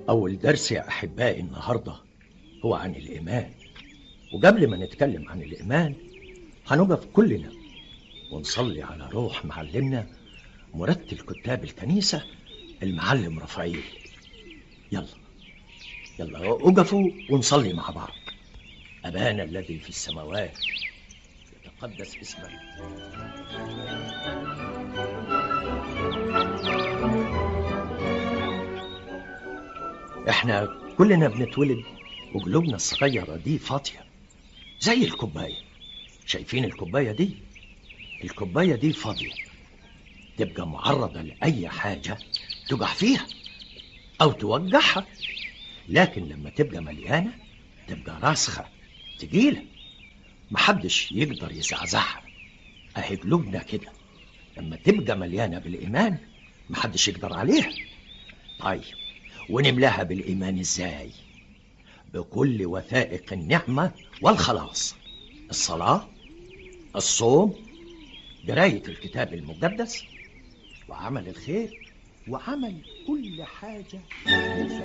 أول درس يا أحبائي النهاردة هو عن الإيمان وقبل ما نتكلم عن الإيمان هنقف كلنا ونصلي على روح معلمنا مرتل كتاب الكنيسة المعلم رفعيل يلا يلا وقفوا ونصلي مع بعض أبانا الذي في السماوات يتقدس اسمك احنا كلنا بنتولد وقلوبنا الصغيرة دي فاضية زي الكوباية شايفين الكوباية دي الكوباية دي فاضية تبقى معرضة لأي حاجة تقع فيها أو توجعها لكن لما تبقى مليانة تبقى راسخة تقيلة محدش يقدر يزعزعها أهي قلوبنا كده لما تبقى مليانة بالإيمان محدش يقدر عليها طيب ونملاها بالإيمان إزاي بكل وثائق النعمة والخلاص الصلاة الصوم قراية الكتاب المقدس وعمل الخير وعمل كل حاجة